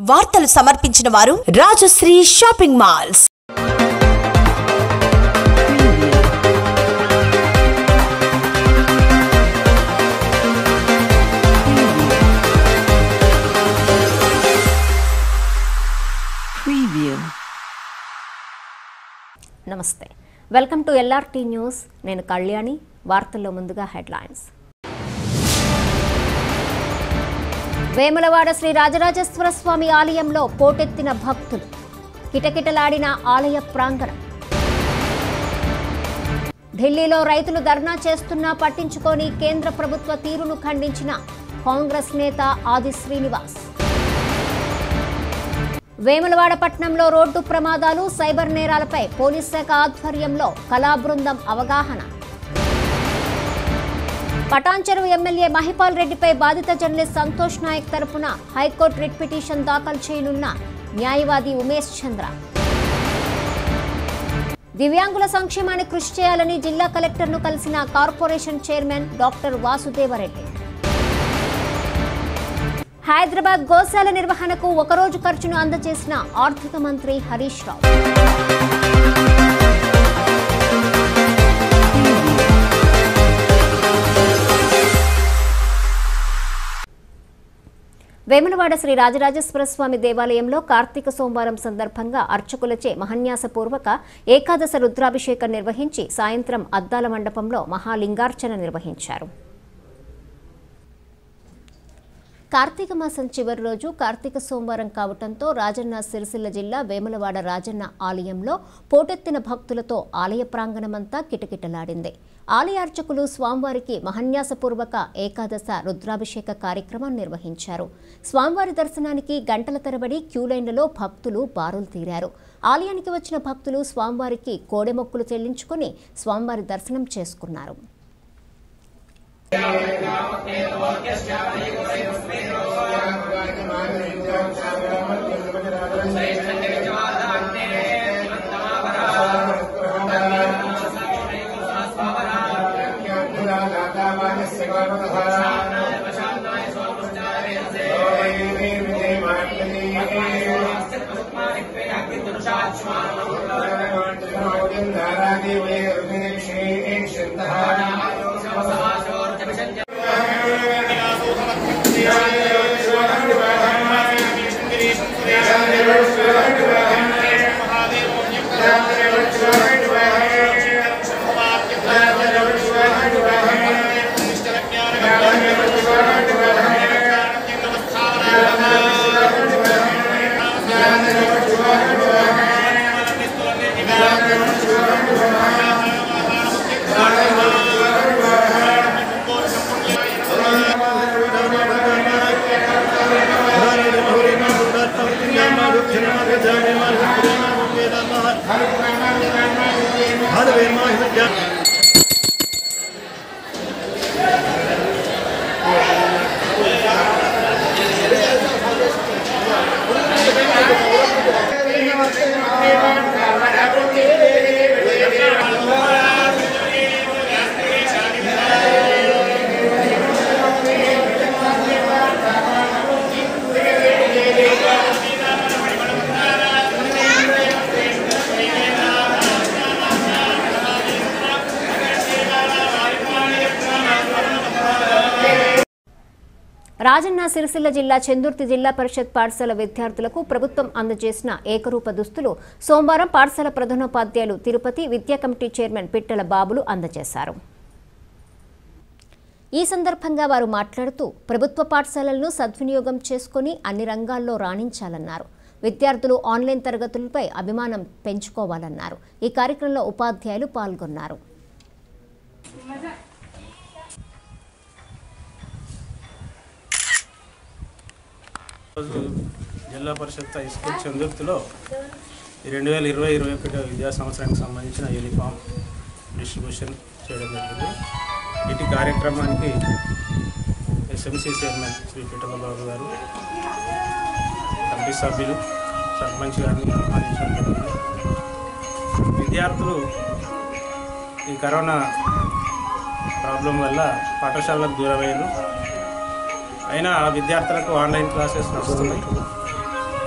వార్తలు సమర్పించిన వారు రాజశ్రీ షాపింగ్ మాల్స్ Preview. నమస్తే వెల్కమ్ టు ఎల్ఆర్టీ న్యూస్ నేను కళ్యాణి వార్తల్లో ముందుగా హెడ్లైన్స్ వేములవాడ శ్రీ రాజరాజేశ్వర స్వామి ఆలయంలో పోటెత్తిన భక్తులు కిటకిటలాడిన ఆలయ ప్రాంగణం ఢిల్లీలో రైతులు ధర్నా చేస్తున్నా పట్టించుకొని కేంద్ర ప్రభుత్వ తీరును ఖండించిన కాంగ్రెస్ నేత ఆది శ్రీనివాస్ వేములవాడ పట్టణంలో రోడ్డు ప్రమాదాలు సైబర్ నేరాలపై పోలీస్ శాఖ ఆధ్వర్యంలో కళాబృందం అవగాహన పటాన్చెరువు ఎమ్మెల్యే మహిపాల్ రెడ్డిపై బాధిత జర్నలిస్ట్ సంతోష్ నాయక్ తరపున హైకోర్టు రిట్ పిటిషన్ దాఖలు చేయనున్న న్యాయవాది ఉమేష్ చంద్ర దివ్యాంగుల సంక్షేమానికి కృషి చేయాలని జిల్లా కలెక్టర్ను కలిసిన corporation chairman doctor Vasudeva Reddy Hyderabad గోశాల నిర్వహణకు ఒకరోజు ఖర్చును అందజేసిన ఆర్థిక మంత్రి హరీష్ రావు వేములవాడ శ్రీ రాజరాజేశ్వర స్వామి దేవాలయంలో కార్తీక సోమవారం సందర్భంగా అర్చకులచే మహన్యాసపూర్వక ఏకాదశ రుద్రాభిషేకం నిర్వహించి సాయంత్రం అద్దాల మండపంలో మహాలింగార్చన నిర్వహించారు కార్తీక మాసం చివరి రోజు కార్తీక సోమవారం కావటంతో రాజన్న సిరిసిల్ల జిల్లా వేములవాడ రాజన్న ఆలయంలో పోటెత్తిన భక్తులతో ఆలయ ప్రాంగణమంతా కిటకిటలాడింది ఆలయ అర్చకులు స్వామివారికి మహన్యాసపూర్వక ఏకాదశ రుద్రాభిషేక కార్యక్రమం నిర్వహించారు స్వామివారి దర్శనానికి గంటల తరబడి క్యూలైన్లలో భక్తులు బారులు తీరారు ఆలయానికి వచ్చిన భక్తులు స్వామివారికి కోడెమొక్కులు చెల్లించుకుని స్వామివారి దర్శనం చేసుకున్నారు రాజన్న సిరిసిల్ల జిల్లా చందుర్తి జిల్లా పరిషత్ పాఠశాల విద్యార్థులకు ప్రభుత్వం అందజేసిన ఏకరూప దుస్తులు సోమవారం పాఠశాల ప్రధానోపాధ్యాయులు తిరుపతి విద్యా కమిటీ చైర్మన్ పిట్టల బాబులు అందజేశారు ఈ సందర్భంగా వారు మాట్లాడుతూ ప్రభుత్వ పాఠశాలలను సద్వినియోగం చేసుకుని అన్ని రంగాల్లో రాణించాలన్నారు విద్యార్థులు ఆన్లైన్ తరగతులపై అభిమానం పెంచుకోవాలన్నారు ఈ కార్యక్రమంలో ఉపాధ్యాయులు పాల్గొన్నారు రోజు జిల్లా పరిషత్ హై స్కూల్ చందుర్తిలో రెండు వేల ఇరవై ఇరవై ఒకటి విద్యా సంవత్సరానికి సంబంధించిన యూనిఫామ్ డిస్ట్రిబ్యూషన్ చేయడం జరిగింది ఇటు కార్యక్రమానికి ఎస్ఎంసీ చైర్మన్ శ్రీ పిట్టల బాబు గారు కమిటీ సభ్యులు సర్పంచ్ గారిని ఆహ్వానించడం జరిగింది విద్యార్థులు ఈ కరోనా ప్రాబ్లం వల్ల పాఠశాలకు దూరమయ్యారు అయినా ఆ విద్యార్థులకు ఆన్లైన్ క్లాసెస్ నడుస్తున్నాయి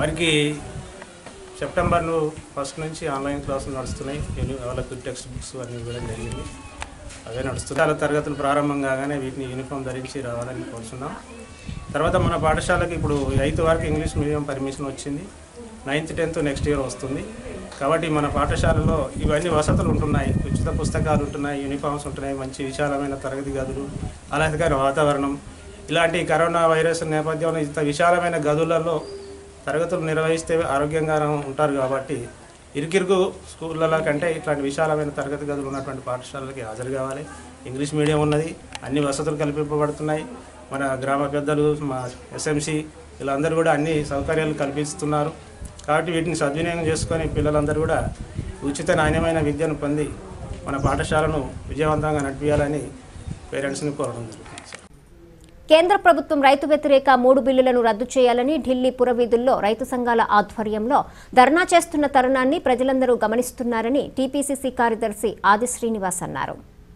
వారికి సెప్టెంబర్ ఫస్ట్ నుంచి ఆన్లైన్ క్లాసులు నడుస్తున్నాయి యూని- వాళ్ళకు టెక్స్ట్ బుక్స్ అన్నీ ఇవ్వడం జరిగింది అవే నడుస్తున్నాయి చాలా తరగతులు ప్రారంభం కాగానే వీటిని యూనిఫామ్ ధరించి రావాలని కోరుతున్నాం తర్వాత మన పాఠశాలకి ఇప్పుడు ఎయిత్ వరకు ఇంగ్లీష్ మీడియం పర్మిషన్ వచ్చింది నైన్త్ టెన్త్ నెక్స్ట్ ఇయర్ వస్తుంది కాబట్టి మన పాఠశాలలో ఇవన్నీ వసతులు ఉంటున్నాయి ఉచిత పుస్తకాలు ఉంటున్నాయి యూనిఫామ్స్ ఉంటున్నాయి మంచి విశాలమైన తరగతి గదులు ఆహ్లాదకర వాతావరణం ఇలాంటి కరోనా వైరస్ నేపథ్యంలో ఇంత విశాలమైన గదులలో తరగతులు నిర్వహిస్తే ఆరోగ్యంగా ఉంటారు కాబట్టి ఇరుకిరుకు స్కూళ్ళ కంటే ఇట్లాంటి విశాలమైన తరగతి గదులు ఉన్నటువంటి పాఠశాలలకి హాజరు కావాలి ఇంగ్లీష్ మీడియం ఉన్నది అన్ని వసతులు కల్పింపబడుతున్నాయి మన గ్రామ పెద్దలు మా ఎస్ఎంసి వీళ్ళందరూ కూడా అన్ని సౌకర్యాలు కల్పిస్తున్నారు కాబట్టి వీటిని సద్వినియోగం చేసుకొని పిల్లలందరూ కూడా ఉచిత నాణ్యమైన విద్యను పొంది మన పాఠశాలను విజయవంతంగా నడిపించాలని పేరెంట్స్ని కోరడం జరుగుతుంది కేంద్ర ప్రభుత్వం రైతు వ్యతిరేక మూడు బిల్లులను రద్దు చేయాలని ఢిల్లీ పురవీధుల్లో రైతు సంఘాల ఆధ్వర్యంలో ధర్నా చేస్తున్న తరుణాన్ని ప్రజలందరూ గమనిస్తున్నారని టీపీసీసీ కార్యదర్శి ఆది శ్రీనివాస్ అన్నారు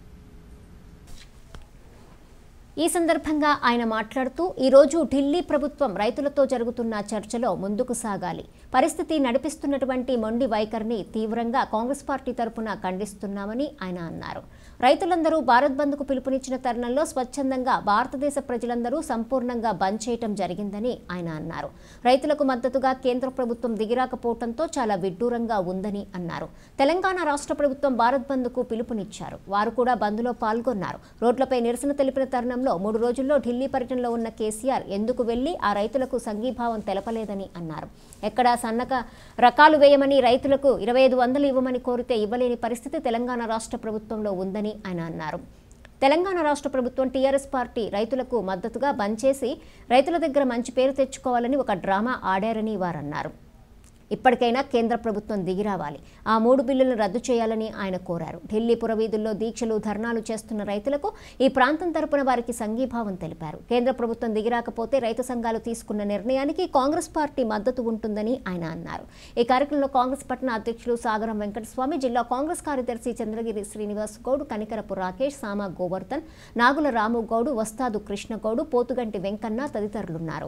ఈ సందర్భంగా ఆయన మాట్లాడుతూ ఈరోజు ఢిల్లీ ప్రభుత్వం రైతులతో జరుగుతున్న చర్చలో ముందుకు సాగాలి పరిస్థితి నడిపిస్తున్నటువంటి మొండి వైఖరిని తీవ్రంగా కాంగ్రెస్ పార్టీ తరపున ఖండిస్తున్నామని ఆయన అన్నారు రైతులందరూ భారత్ బంద్కు పిలుపునిచ్చిన తరుణంలో స్వచ్ఛందంగా భారతదేశ ప్రజలందరూ సంపూర్ణంగా బంద్ చేయటం జరిగిందని ఆయన అన్నారు రైతులకు మద్దతుగా కేంద్ర ప్రభుత్వం దిగిరాకపోవడంతో చాలా విడ్డూరంగా ఉందని అన్నారు తెలంగాణ రాష్ట్ర ప్రభుత్వం భారత్ బంద్కు పిలుపునిచ్చారు వారు కూడా బంద్లో పాల్గొన్నారు రోడ్లపై నిరసన తెలిపిన తరుణంలో మూడు రోజుల్లో ఢిల్లీ పర్యటనలో ఉన్న కేసీఆర్ ఎందుకు వెళ్లి ఆ రైతులకు సంఘీభావం తెలపలేదని అన్నారు ఎక్కడా సన్నక రకాలు వేయమని రైతులకు ఇరవై ఐదు వందలు ఇవ్వమని కోరితే ఇవ్వలేని పరిస్థితి తెలంగాణ రాష్ట్ర ప్రభుత్వంలో ఉందని ఆయన అన్నారు తెలంగాణ రాష్ట్ర ప్రభుత్వం టీఆర్ఎస్ పార్టీ రైతులకు మద్దతుగా బంద్ చేసి రైతుల దగ్గర మంచి పేరు తెచ్చుకోవాలని ఒక డ్రామా ఆడారని వారన్నారు ఇప్పటికైనా కేంద్ర ప్రభుత్వం దిగిరావాలి ఆ మూడు బిల్లులను రద్దు చేయాలని ఆయన కోరారు ఢిల్లీ పురవీధుల్లో దీక్షలు ధర్నాలు చేస్తున్న రైతులకు ఈ ప్రాంతం తరపున వారికి సంఘీభావం తెలిపారు కేంద్ర ప్రభుత్వం దిగిరాకపోతే రైతు సంఘాలు తీసుకున్న నిర్ణయానికి కాంగ్రెస్ పార్టీ మద్దతు ఉంటుందని ఆయన అన్నారు ఈ కార్యక్రమంలో కాంగ్రెస్ పట్టణ అధ్యక్షులు సాగరం వెంకటస్వామి జిల్లా కాంగ్రెస్ కార్యదర్శి చంద్రగిరి శ్రీనివాస్ గౌడ్ కనికరపు రాకేష్ సామా గోవర్ధన్ నాగుల రాము గౌడు వస్తాదు కృష్ణగౌడు పోతుగంటి వెంకన్న తదితరులున్నారు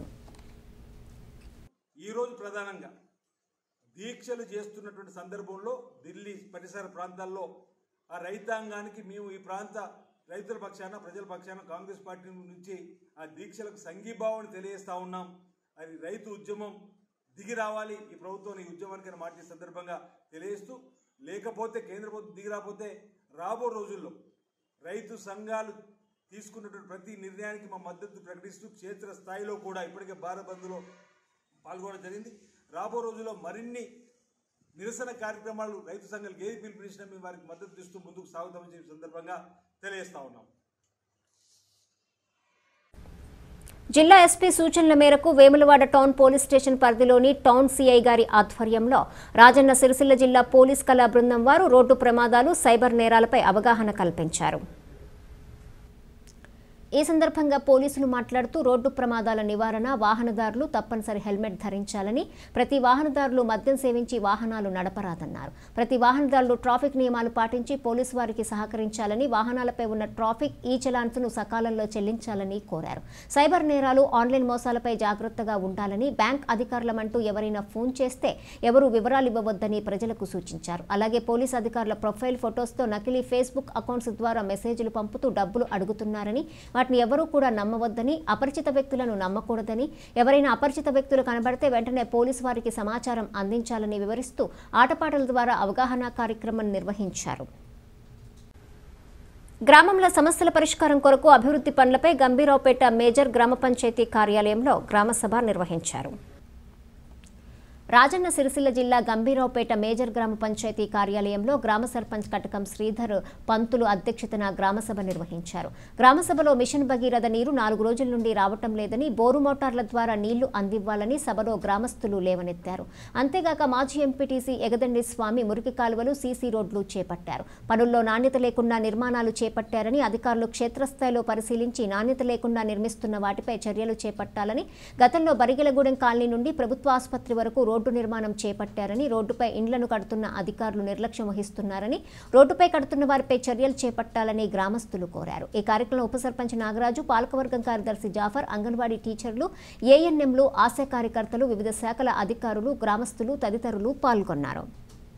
ఈరోజు ప్రధానంగా దీక్షలు చేస్తున్నటువంటి సందర్భంలో ఢిల్లీ పరిసర ప్రాంతాల్లో ఆ రైతాంగానికి మేము ఈ ప్రాంత రైతుల పక్షాన ప్రజల పక్షాన కాంగ్రెస్ పార్టీ నుంచి ఆ దీక్షలకు సంఘీభావాన్ని తెలియజేస్తా ఉన్నాం అది రైతు ఉద్యమం దిగి రావాలి ఈ ప్రభుత్వం ఈ ఉద్యమానికి మాట సందర్భంగా తెలియజేస్తూ లేకపోతే కేంద్ర ప్రభుత్వం దిగి రాకపోతే రాబో రోజుల్లో రైతు సంఘాలు తీసుకున్నటువంటి ప్రతి నిర్ణయానికి మా మద్దతు ప్రకటిస్తూ క్షేత్ర స్థాయిలో కూడా ఇప్పటికే భారత్ బంద్లో పాల్గొనడం జరిగింది రాబో రోజుల్లో మరిన్ని నిరసన కార్యక్రమాలు రైతు సంఘాలకు ఏది పిలుపునిచ్చినా మేము వారికి మద్దతు ఇస్తూ ముందుకు సాగుతామని చెప్పి సందర్భంగా తెలియజేస్తా ఉన్నాం జిల్లా ఎస్పీ సూచనల మేరకు వేములవాడ టౌన్ పోలీస్ స్టేషన్ పరిధిలోని టౌన్ సీఐ గారి ఆధ్వర్యంలో రాజన్న సిరిసిల్ల జిల్లా పోలీస్ కళా బృందం వారు రోడ్డు ప్రమాదాలు సైబర్ నేరాలపై అవగాహన కల్పించారు ఈ సందర్భంగా పోలీసులు మాట్లాడుతూ రోడ్డు ప్రమాదాల నివారణ వాహనదారులు తప్పనిసరి హెల్మెట్ ధరించాలని ప్రతి వాహనదారులు మద్యం సేవించి వాహనాలు నడపరాదన్నారు ప్రతి వాహనదారులు ట్రాఫిక్ నియమాలు పాటించి పోలీసు వారికి సహకరించాలని వాహనాలపై ఉన్న ట్రాఫిక్ ఈ చలాన్స్ను సకాలంలో చెల్లించాలని కోరారు సైబర్ నేరాలు ఆన్లైన్ మోసాలపై జాగ్రత్తగా ఉండాలని బ్యాంక్ అధికారులమంటూ ఎవరైనా ఫోన్ చేస్తే ఎవరు వివరాలు ఇవ్వవద్దని ప్రజలకు సూచించారు అలాగే పోలీస్ అధికారుల ప్రొఫైల్ ఫొటోస్తో నకిలీ ఫేస్బుక్ అకౌంట్స్ ద్వారా మెసేజ్లు పంపుతూ డబ్బులు అడుగుతున్నారని వాటిని ఎవరూ కూడా నమ్మవద్దని అపరిచిత వ్యక్తులను నమ్మకూడదని ఎవరైనా అపరిచిత వ్యక్తులు కనబడితే వెంటనే పోలీసు వారికి సమాచారం అందించాలని వివరిస్తూ ఆటపాటల ద్వారా అవగాహన కార్యక్రమం నిర్వహించారు గ్రామంలో సమస్యల పరిష్కారం కొరకు అభివృద్ధి పనులపై గంభీరావుపేట మేజర్ గ్రామ పంచాయతీ కార్యాలయంలో గ్రామ సభ నిర్వహించారు రాజన్న సిరిసిల్ల జిల్లా గంభీరావుపేట మేజర్ గ్రామ పంచాయతీ కార్యాలయంలో గ్రామ సర్పంచ్ కటకం శ్రీధర్ పంతులు అధ్యక్షతన గ్రామసభ నిర్వహించారు గ్రామసభలో మిషన్ భగీరథ నీరు నాలుగు రోజుల నుండి రావటం లేదని బోరు మోటార్ల ద్వారా నీళ్లు అందివ్వాలని సభలో గ్రామస్తులు లేవనెత్తారు అంతేగాక మాజీ ఎంపీటీసీ ఎగదండి స్వామి మురికి కాలువలు సీసీ రోడ్లు చేపట్టారు పనుల్లో నాణ్యత లేకుండా నిర్మాణాలు చేపట్టారని అధికారులు క్షేత్రస్థాయిలో పరిశీలించి నాణ్యత లేకుండా నిర్మిస్తున్న వాటిపై చర్యలు చేపట్టాలని గతంలో బరిగెలగూడెం కాలనీ నుండి ప్రభుత్వ ఆసుపత్రి వరకు రోడ్డు రోడ్డు నిర్మాణం చేపట్టారని రోడ్డుపై ఇండ్లను కడుతున్న అధికారులు నిర్లక్ష్యం వహిస్తున్నారని రోడ్డుపై కడుతున్న వారిపై చర్యలు చేపట్టాలని గ్రామస్తులు కోరారు ఈ కార్యక్రమంలో ఉప సర్పంచ్ నాగరాజు పాలకవర్గం కార్యదర్శి జాఫర్ అంగన్వాడీ టీచర్లు ఏఎన్ఎంలు ఆశా కార్యకర్తలు వివిధ శాఖల అధికారులు గ్రామస్తులు తదితరులు పాల్గొన్నారు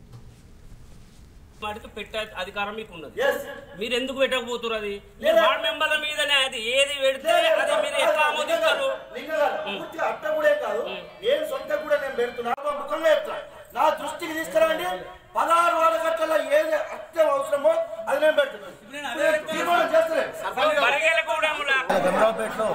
వాటికి పెట్టే అధికారం మీకు ఉన్నది మీరు ఎందుకు పెట్టకపోతున్నారు అది మీరు వార్డు మెంబర్ల మీదనే అది ఏది పెడితే అది మీరు ఎట్లా ఆమోదిస్తారు పూర్తిగా అట్ట కూడా ఏం కాదు నేను సొంత కూడా నేను పెడుతున్నా నా ముఖంగా చెప్తా నా దృష్టికి తీసుకురండి పదహారు వాళ్ళ గంటల ఏది అత్యం అవసరమో అది నేను పెడుతున్నాను తీర్మానం చేస్తలేదు బరగేల కూడములా గంగాపేటలో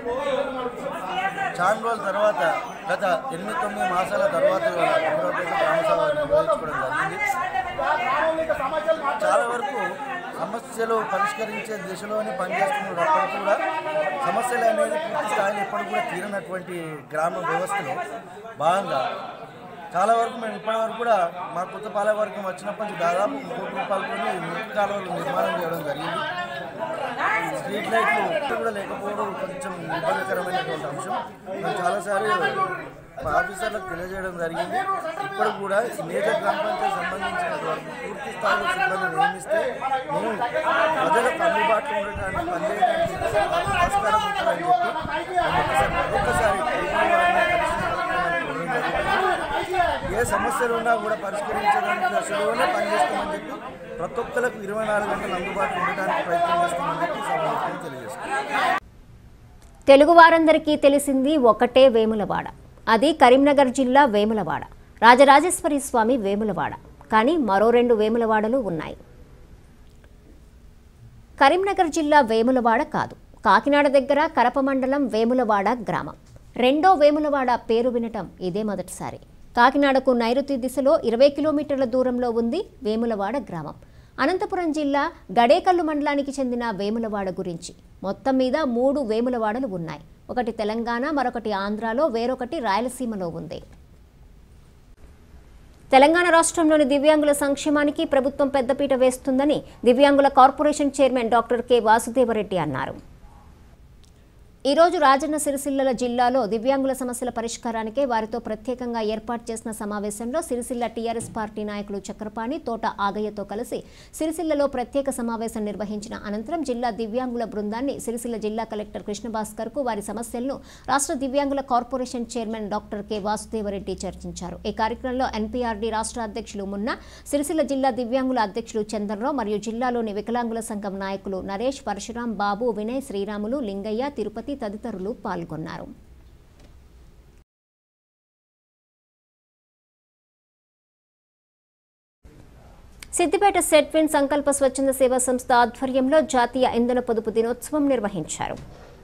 చాలా రోజుల తర్వాత గత ఎనిమిది తొమ్మిది మాసాల తర్వాత గంగాపేట గ్రామ సభ నిర్వహించుకోవడం జరిగింది చాలా వరకు సమస్యలు పరిష్కరించే దిశలోని పనిచేస్తున్నప్పటికీ కూడా సమస్యలు అనేది పూర్తి స్థాయిలో ఎప్పటికి కూడా తీరనటువంటి గ్రామ వ్యవస్థలో భాగంగా చాలా వరకు మేము ఇప్పటి వరకు కూడా మా కొత్త పాలకవర్గం వచ్చినప్పటి నుంచి దాదాపు కోటి రూపాయలతో ముఖ్య కాలువలు నిర్మాణం చేయడం జరిగింది స్ట్రీట్ లైట్లు ఒక్కటి కూడా లేకపోవడం కొంచెం ఇబ్బందికరమైనటువంటి అంశం మేము చాలాసార్లు మా ఆఫీసర్లకు తెలియజేయడం జరిగింది ఇప్పుడు కూడా ఈ మేజర్ గ్రామ పంచాయతీ సంబంధించినటువంటి పూర్తి స్థాయిలో సిబ్బంది నియమిస్తే మేము ప్రజలకు అందుబాటులో ఉండటానికి పనిచేయడానికి ఆస్కారం ఉంటుందని చెప్పి మేము ఒక్కసారి ఒక్కసారి ఏ సమస్యలు ఉన్నా కూడా పరిష్కరించడానికి దశలోనే పనిచేస్తామని చెప్పి ప్రతి ఒక్కరికి ఇరవై నాలుగు గంటలు అందుబాటులో ఉండడానికి ప్రయత్నం చేస్తామని చెప్పి సభలో తెలియజేస్తాం తెలుగు వారందరికీ తెలిసింది ఒకటే వేములవాడ అది కరీంనగర్ జిల్లా వేములవాడ రాజరాజేశ్వరి స్వామి వేములవాడ కానీ మరో రెండు వేములవాడలు ఉన్నాయి కరీంనగర్ జిల్లా వేములవాడ కాదు కాకినాడ దగ్గర కరప మండలం వేములవాడ గ్రామం రెండో వేములవాడ పేరు వినటం ఇదే మొదటిసారి కాకినాడకు నైరుతి దిశలో ఇరవై కిలోమీటర్ల దూరంలో ఉంది వేములవాడ గ్రామం అనంతపురం జిల్లా గడేకల్లు మండలానికి చెందిన వేములవాడ గురించి మొత్తం మీద మూడు వేములవాడలు ఉన్నాయి ఒకటి తెలంగాణ మరొకటి ఆంధ్రాలో వేరొకటి రాయలసీమలో ఉంది తెలంగాణ రాష్ట్రంలోని దివ్యాంగుల సంక్షేమానికి ప్రభుత్వం పెద్దపీట వేస్తుందని దివ్యాంగుల corporation chairman doctor K Vasudeva Reddy అన్నారు ఈ రోజు రాజన్న సిరిసిల్ల జిల్లాలో దివ్యాంగుల సమస్యల పరిష్కారానికే వారితో ప్రత్యేకంగా ఏర్పాటు చేసిన సమావేశంలో సిరిసిల్ల టీఆర్ఎస్ పార్టీ నాయకులు చక్రపాణి తోట ఆగయ్యతో కలిసి సిరిసిల్లలో ప్రత్యేక సమావేశం నిర్వహించిన అనంతరం జిల్లా దివ్యాంగుల బృందాన్ని సిరిసిల్ల జిల్లా కలెక్టర్ కృష్ణభాస్కర్ కు వారి సమస్యలను రాష్ట్ర దివ్యాంగుల corporation chairman doctor K Vasudeva Reddy చర్చించారు ఈ కార్యక్రమంలో ఎన్పీఆర్డీ రాష్ట్ర అధ్యక్షులు మున్న సిరిసిల్ల జిల్లా దివ్యాంగుల అధ్యక్షులు చందన్రావు మరియు జిల్లాలోని వికలాంగుల సంఘం నాయకులు నరేష్ పరశురాం బాబు వినయ్ శ్రీరాములు లింగయ్య తిరుపతి తదితరులు పాల్గొన్నారు సిద్దిపేట సెట్విన్ సంకల్ప స్వచ్ఛంద సేవా సంస్థ ఆధ్వర్యంలో జాతీయ ఇంధన పొదుపు దినోత్సవం నిర్వహించారు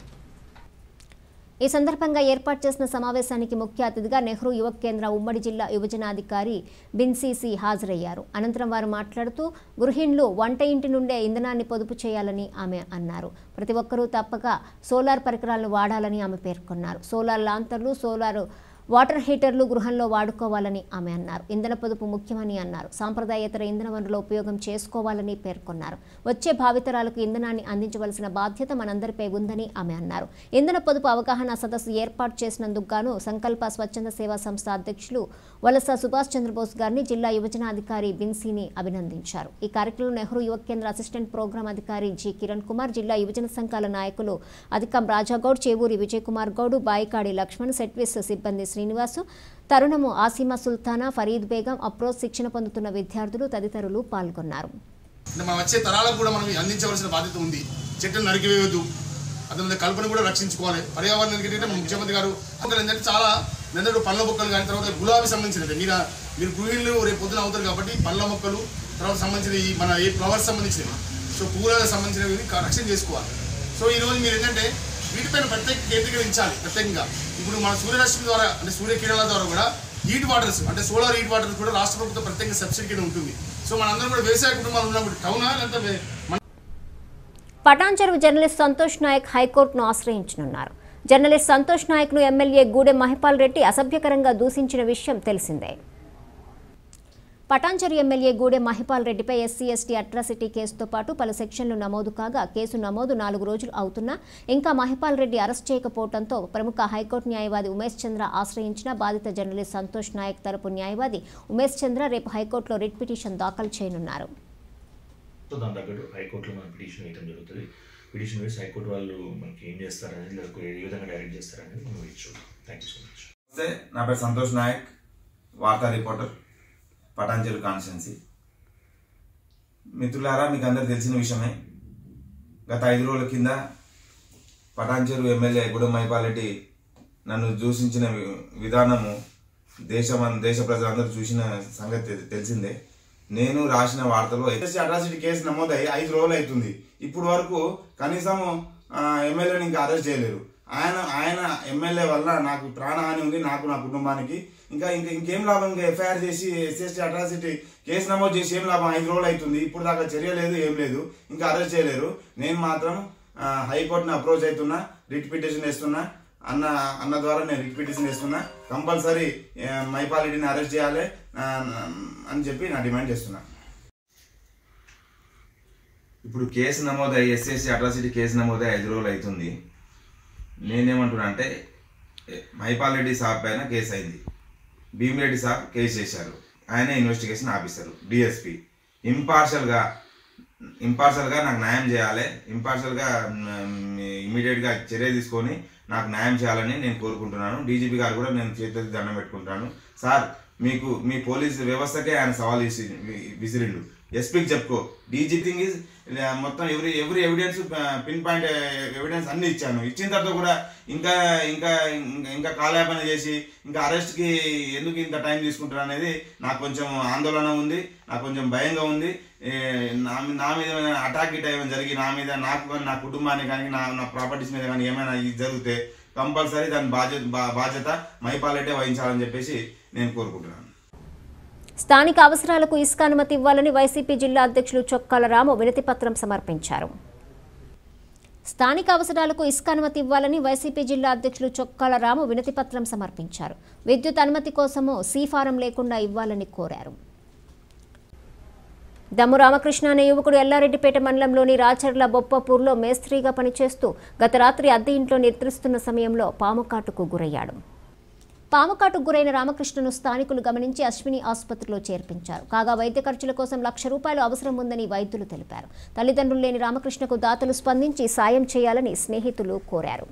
ఈ సందర్భంగా ఏర్పాటు చేసిన సమావేశానికి ముఖ్య అతిథిగా నెహ్రూ యువక్ కేంద్ర ఉమ్మడి జిల్లా యువజనాధికారి బిన్సీసీ హాజరయ్యారు అనంతరం వారు మాట్లాడుతూ గృహిణులు వంట ఇంటి నుండే ఇంధనాన్ని పొదుపు చేయాలని ఆమె అన్నారు ప్రతి ఒక్కరూ తప్పక సోలార్ పరికరాలను వాడాలని ఆమె పేర్కొన్నారు సోలార్ లాంతర్లు సోలార్ వాటర్ హీటర్లు గృహంలో వాడుకోవాలని ఆమె అన్నారు ఇంధన పొదుపు ముఖ్యమని అన్నారు సాంప్రదాయేతర ఇంధన వనరుల ఉపయోగం చేసుకోవాలని పేర్కొన్నారు వచ్చే భావితరాలకు ఇంధనాన్ని అందించవలసిన బాధ్యత మనందరిపై ఉందని ఆమె అన్నారు ఇంధన పొదుపు అవగాహన సదస్సు ఏర్పాటు చేసినందుకు గాను సంకల్ప స్వచ్ఛంద సేవా సంస్థ అధ్యక్షులు వలస సుభాష్ చంద్రబోస్ గారిని జిల్లా యువజనాధికారి బిన్సీని అభినందించారు ఈ కార్యక్రమంలో నెహ్రూ యువక్ కేంద్ర అసిస్టెంట్ ప్రోగ్రాం అధికారి జి కిరణ్ కుమార్ జిల్లా యువజన సంఘాల నాయకులు అధికం రాజాగౌడ్ చేవూరి విజయ్ కుమార్ గౌడ్ బాయికాడి లక్ష్మణ్ సెట్విస్ సిబ్బంది శ్రీనివాసు తరుణము ఆసీమా సుల్తానా ఫరీద్ బేగం అప్రోచ్ శిక్షణ పొందుతున్న విద్యార్థులు తదితరులు పాల్గొన్నారు అంటే మన వచ్చే తరాలకు కూడా మనం అందించవలసిన బాధ్యత ఉంది చెట్టును నరికివేయొద్దు అదే కల్పన కూడా రక్షించుకోవాలి పర్యావరణానికి ఏంటంటే మన ముఖ్యమంత్రి గారు అందులో ఏంటంటే చాలా మెదడు పండ్ల మొక్కలు కానీ తర్వాత గులాబీ సంబంధించినది మీరు మీరు గృహిణులు రేపు పొద్దున అవుతారు కాబట్టి పండ్ల మొక్కలు తర్వాత సంబంధించిన ఈ మన ఏ ఫ్లవర్స్ సంబంధించినవి సో పువ్వులకు సంబంధించినవి క- రక్షణ చేసుకోవాలి సో ఈ రోజు మీరు ఏంటంటే వీటిపైన ప్రత్యేక కేంద్రీకరించాలి ప్రత్యేకంగా ఇప్పుడు మన సూర్యరశ్మి ద్వారా అంటే సూర్యకిరణాల ద్వారా కూడా హీట్ వాటర్స్ అంటే సోలార్ హీట్ వాటర్స్ కూడా రాష్ట్ర ప్రభుత్వం ప్రత్యేక సబ్సిడీ కింద ఉంటుంది సో మనందరం కూడా వ్యవసాయ కుటుంబాలు ఉన్నప్పుడు టౌనా లేకపోతే వే- మన పటాన్ చెరువు జర్నలిస్ట్ సంతోష్ నాయక్ హైకోర్టును ఆశ్రయించనున్నారు జర్నలిస్ట్ సంతోష్ నాయక్ను ఎమ్మెల్యే గూడెం మహిపాల్ రెడ్డి అసభ్యకరంగా దూషించిన విషయం తెలిసిందే పటాంచరి ఎమ్మెల్యే గూడెం మహిపాల్ రెడ్డిపై ఎస్సీ ఎస్టీ అట్రాసిటీ కేసుతో పాటు పలు సెక్షన్లు నమోదు కాగా కేసు నమోదు నాలుగు రోజులు అవుతున్నా ఇంకా మహిపాల్ రెడ్డి అరెస్ట్ చేయకపోవడంతో ప్రముఖ హైకోర్టు న్యాయవాది ఉమేష్ చంద్ర ఆశ్రయించిన బాధిత జర్నలిస్ట్ సంతోష్ నాయక్ తరపు న్యాయవాది ఉమేష్ చంద్ర రేపు హైకోర్టులో రిట్ పిటిషన్ దాఖలు చేయనున్నారు సో దాని తగ్గట్టు హైకోర్టులో మనం పిటిషన్ వేయడం జరుగుతుంది పిటిషన్ వేసి హైకోర్టు వాళ్ళు మనకి ఏం చేస్తారనేది లేదా ఏ విధంగా డైరెక్ట్ చేస్తారనేది మనం వేచి చూద్దాం థ్యాంక్ యూ సో మచ్ నమస్తే నా పేరు సంతోష్ నాయక్ వార్తా రిపోర్టర్ పటాంజలి కాన్స్టిట్యున్సీ మిత్రులారా మీకు అందరు తెలిసిన విషయమే గత ఐదు రోజుల కింద పటాంచెరు ఎమ్మెల్యే గుడం మైపాలెడ్డి నన్ను దూషించిన వి- విధానము దేశం దేశ ప్రజలందరూ చూసిన సంగతి తె- తెలిసిందే నేను రాసిన వార్తలో ఎస్ఎస్సీ అట్రాసిటీ కేసు నమోదై ఐదు రోజులు అవుతుంది ఇప్పుడు వరకు కనీసం ఎమ్మెల్యేని ఇంకా అరెస్ట్ చేయలేరు ఆయన ఆయన ఎమ్మెల్యే వల్ల నాకు ప్రాణహాని ఉంది నాకు నా కుటుంబానికి ఇంకా ఇంకా ఇంకేం లాభం ఇంకా ఎఫ్ఐఆర్ చేసి ఎస్ఎస్టీ అట్రాసిటీ కేసు నమోదు చేసి ఏం లాభం ఐదు రోజులు అవుతుంది ఇప్పుడు దాకా చర్య లేదు ఏం లేదు ఇంకా అరెస్ట్ చేయలేరు నేను మాత్రం ఆ, హైకోర్టుని అప్రోచ్ అవుతున్నా రిట్ పిటిషన్ వేస్తున్నా అన్న అన్న ద్వారా నేను రిట్ పిటిషన్ వేస్తున్నా కంపల్సరీ మైపాలిటీని అరెస్ట్ చేయాలి ఆ, అని చెప్పి నా డిమాండ్ చేస్తున్నా ఇప్పుడు కేసు నమోదై ఎస్ఎస్సి అట్రాసిటీ కేసు నమోదై ఐదు రోజులు అవుతుంది నేనేమంటున్నా అంటే మైపాల్ రెడ్డి సాబ్ పైన కేసు అయింది భీమిరెడ్డి సాబ్ కేసు చేశారు ఆయనే ఇన్వెస్టిగేషన్ ఆఫీసరు డిఎస్పి ఇంపార్షల్గా ఇంపార్షల్గా నాకు న్యాయం చేయాలి ఇంపార్షల్గా ఇమీడియట్గా చర్య తీసుకొని నాకు న్యాయం చేయాలని నేను కోరుకుంటున్నాను డీజీపీ గారు కూడా నేను చేతులకి దండం పెట్టుకుంటాను సార్ మీకు మీ పోలీస్ వ్యవస్థకే ఆయన సవాల్ విసి విసిరిండు ఎస్పీకి చెప్పుకో డీజీ థింగ్ ఇస్ మొత్తం ఎవరి ఎవరి ఎవిడెన్స్ పిన్ పాయింట్ ఎవిడెన్స్ అన్ని ఇచ్చాను ఇచ్చిన తర్వాత కూడా ఇంకా ఇంకా ఇంకా- ఇంకా కాలయాపన చేసి ఇంకా అరెస్ట్కి ఎందుకు ఇంత టైం తీసుకుంటారు అనేది నాకు కొంచెం ఆందోళన ఉంది నాకు కొంచెం భయంగా ఉంది ఏ, నా మీ- నా మీద ఏమైనా అటాక్ గిట్ ఏమైనా జరిగి నా మీద నాకు కానీ నా కుటుంబానికి కానీ నా నా ప్రాపర్టీస్ మీద కానీ ఏమైనా ఇది జరిగితే కంపల్సరీ దాని బాధ్యత బా- బాధ్యత మైపాలెట్టే వహించాలని చెప్పేసి నేను కోరుకుంటున్నాను స్థానిక అవసరాలకు ఇసుక అనుమతి ఇవ్వాలని వైసీపీ జిల్లా అధ్యక్షులు చొక్కాల రాము వినతి పత్రం సమర్పించారు స్థానిక అవసరాలకు ఇసుక అనుమతి ఇవ్వాలని వైసీపీ జిల్లా అధ్యక్షులు చొక్కాల రాము వినతి పత్రం సమర్పించారు విద్యుత్ అనుమతి కోసము సీ ఫారం లేకుండా ఇవ్వాలని కోరారు దమ్ము రామకృష్ణ అనే యువకుడు ఎల్లారెడ్డిపేట మండలంలోని రాచర్ల బొప్పపూర్లో మేస్త్రీగా పనిచేస్తూ గత రాత్రి అద్దె ఇంట్లో నిద్రిస్తున్న సమయంలో పాము కాటుకు గురయ్యాడు పాముకాటుకు గురైన రామకృష్ణను స్థానికులు గమనించి అశ్విని ఆసుపత్రిలో చేర్పించారు కాగా వైద్య ఖర్చుల కోసం లక్ష రూపాయలు అవసరం ఉందని వైద్యులు తెలిపారు తల్లిదండ్రులు లేని రామకృష్ణకు దాతలు స్పందించి సాయం చేయాలని స్నేహితులు కోరారు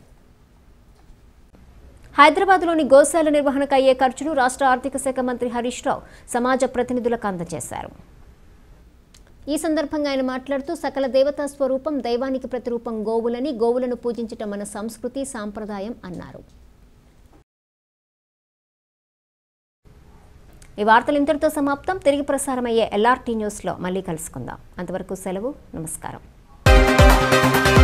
హైదరాబాద్లోని గోశాల నిర్వహణకు అయ్యే ఖర్చులు రాష్ట్ర ఆర్థిక శాఖ మంత్రి హరీష్ రావు సమాజ ప్రతినిధులకు అందజేశారు ఈ సందర్భంగా ఆయన మాట్లాడుతూ సకల దేవతా స్వరూపం దైవానికి ప్రతిరూపం గోవులని గోవులను పూజించటం మన సంస్కృతి సాంప్రదాయం అన్నారు ఈ వార్తలు ఇంతటితో సమాప్తం తిరిగి ప్రసారమయ్యే ఎల్ఆర్టీ న్యూస్లో మళ్ళీ కలుసుకుందాం అంతవరకు సెలవు నమస్కారం